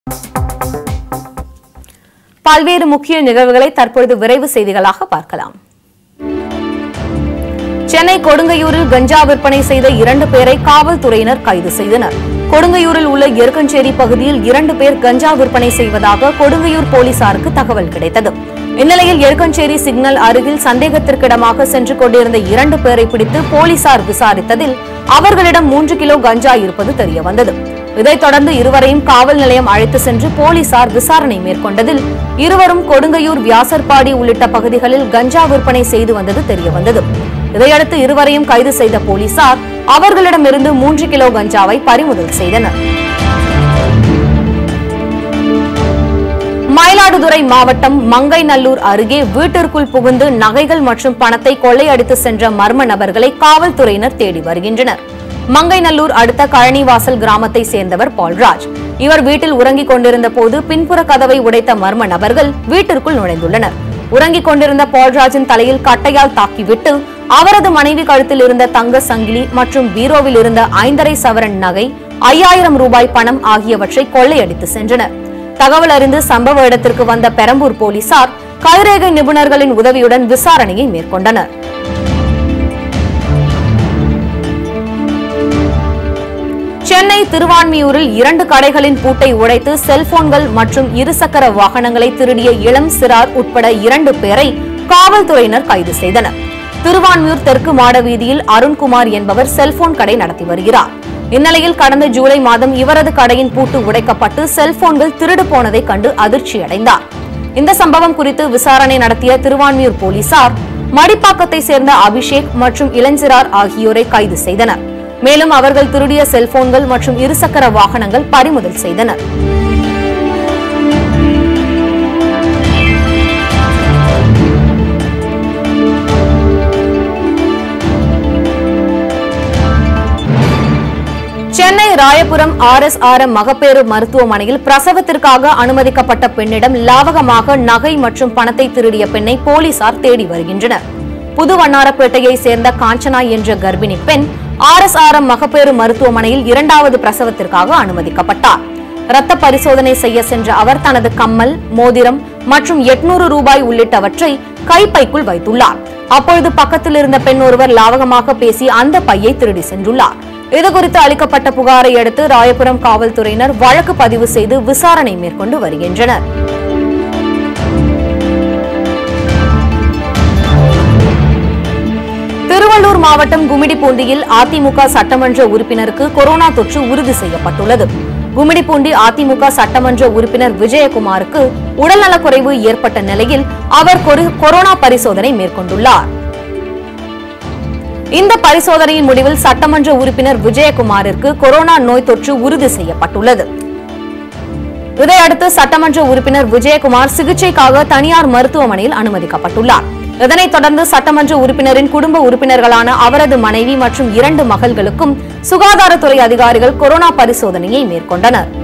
பல்வேறு முக்கிய நிகழ்வுகளை தற்பொழுது விரைவு செய்திகளாக பார்க்கலாம் சென்னை கொடுங்கையூரில் கஞ்சா விற்பனை செய்த இரண்டு பேரை காவல்துறையினர் கைது செய்தனர் கொடுங்கையூரில் உள்ள எருக்கஞ்சேரி பகுதியில் இரண்டு பேர் கஞ்சா விற்பனை செய்வதாக கொடுங்கையூர் போலீசாருக்கு தகவல் கிடைத்தது இந்நிலையில் எருக்கஞ்சேரி சிக்னல் அருகில் சந்தேகத்திற்கிடமாக சென்று கொண்டிருந்த இரண்டு பேரை பிடித்து போலீசார் விசாரித்ததில் அவர்களிடம் மூன்று கிலோ கஞ்சா இருப்பது தெரியவந்தது இதைத் தொடர்ந்து இருவரையும் காவல் நிலையம் அழைத்து சென்று போலீசார் விசாரணை மேற்கொண்டதில் இருவரும் கொடுங்கையூர் வியாசர்பாடி உள்ளிட்ட பகுதிகளில் கஞ்சா விற்பனை செய்து வந்தது தெரியவந்தது இதையடுத்து இருவரையும் கைது செய்த போலீசார் அவர்களிடமிருந்து மூன்று கிலோ கஞ்சாவை பறிமுதல் செய்தனர் மயிலாடுதுறை மாவட்டம் மங்கைநல்லூர் அருகே வீட்டிற்குள் புகுந்து நகைகள் மற்றும் பணத்தை கொள்ளையடித்து சென்ற மர்ம நபர்களை காவல்துறையினர் தேடி வருகின்றனர் மங்கைநல்லூர் அடுத்த கழனிவாசல் கிராமத்தை சேர்ந்தவர் பால்ராஜ் இவர் வீட்டில் உறங்கிக் கொண்டிருந்த போது பின்புற கதவை உடைத்த மர்ம நபர்கள் வீட்டிற்குள் நுழைந்துள்ளனர் உறங்கிக் கொண்டிருந்த பால்ராஜின் தலையில் கட்டையால் தாக்கிவிட்டு அவரது மனைவி கழுத்தில் இருந்த தங்க சங்கிலி மற்றும் பீரோவில் இருந்த ஐந்தரை சவரன் நகை ஐயாயிரம் ரூபாய் பணம் ஆகியவற்றை கொள்ளையடித்து சென்றனர் தகவல் அறிந்து சம்பவ இடத்திற்கு வந்த பெரம்பூர் போலீசார் கைரேகை நிபுணர்களின் உதவியுடன் விசாரணையை மேற்கொண்டனர் சென்னை திருவான்மியூரில் இரண்டு கடைகளின் பூட்டை உடைத்து செல்போன்கள் மற்றும் இருசக்கர வாகனங்களை திருடிய இளம் சிறார் உட்பட இரண்டு பேரை காவல்துறையினர் கைது செய்தனர் திருவான்மியூர் தெற்கு மாட வீதியில் அருண்குமார் என்பவர் செல்போன் கடை நடத்தி வருகிறார் இந்நிலையில் கடந்த ஜூலை மாதம் இவரது கடையின் பூட்டு உடைக்கப்பட்டு செல்போன்கள் திருடு போனதைக் கண்டு அதிர்ச்சியடைந்தார் இந்த சம்பவம் குறித்து விசாரணை நடத்திய திருவான்மியூர் போலீசார் மடிப்பாக்கத்தை சேர்ந்த அபிஷேக் மற்றும் இளஞ்சிறார் ஆகியோரை கைது செய்தனர் மேலும் அவர்கள் திருடிய செல்போன்கள் மற்றும் இருசக்கர வாகனங்கள் பறிமுதல் செய்தனர் Chennai Royapuram R S R M மகப்பேறு மருத்துவமனையில் பிரசவத்திற்காக அனுமதிக்கப்பட்ட பெண்ணிடம் லாவகமாக நகை மற்றும் பணத்தை திருடிய பெண்ணை போலீசார் தேடி வருகின்றனர் புது வண்ணாரப்பேட்டையை சேர்ந்த காஞ்சனா என்ற கர்ப்பிணி பெண் ஆர் எஸ் ஆர் எம் மகப்பேறு மருத்துவமனையில் இரண்டாவது பிரசவத்திற்காக அனுமதிக்கப்பட்டார் ரத்த பரிசோதனை செய்ய சென்ற அவர் தனது கம்மல் மோதிரம் மற்றும் எட்நூறு ரூபாய் உள்ளிட்டவற்றை கைப்பைக்குள் வைத்துள்ளார் அப்பொழுது பக்கத்தில் இருந்த பெண் ஒருவர் லாவகமாக பேசி அந்த பையை திருடி சென்றுள்ளார் இதுகுறித்து அளிக்கப்பட்ட புகாரை அடுத்து ராயபுரம் காவல்துறையினர் வழக்கு பதிவு செய்து விசாரணை மேற்கொண்டு வருகின்றனர் திருவள்ளூர் மாவட்டம் கும்மிடிப்பூண்டியில் அதிமுக சட்டமன்ற உறுப்பினருக்கு கொரோனா தொற்று உறுதி செய்யப்பட்டுள்ளது கும்மிடிப்பூண்டி அதிமுக சட்டமன்ற உறுப்பினர் விஜயகுமாருக்கு உடல்நலக்குறைவு ஏற்பட்ட நிலையில் அவர் கொரு- கொரோனா பரிசோதனை மேற்கொண்டுள்ளார் இந்த பரிசோதனையின் முடிவில் சட்டமன்ற உறுப்பினர் விஜயகுமாரிற்கு கொரோனா நோய் தொற்று உறுதி செய்யப்பட்டுள்ளது இதையடுத்து சட்டமன்ற உறுப்பினர் விஜயகுமார் சிகிச்சைக்காக தனியார் மருத்துவமனையில் அனுமதிக்கப்பட்டுள்ளார் இதனைத் தொடர்ந்து சட்டமன்ற உறுப்பினரின் குடும்ப உறுப்பினர்களான அவரது மனைவி மற்றும் இரண்டு மகள்களுக்கும் சுகாதாரத்துறை அதிகாரிகள் கொரோனா பரிசோதனையை மேற்கொண்டனர்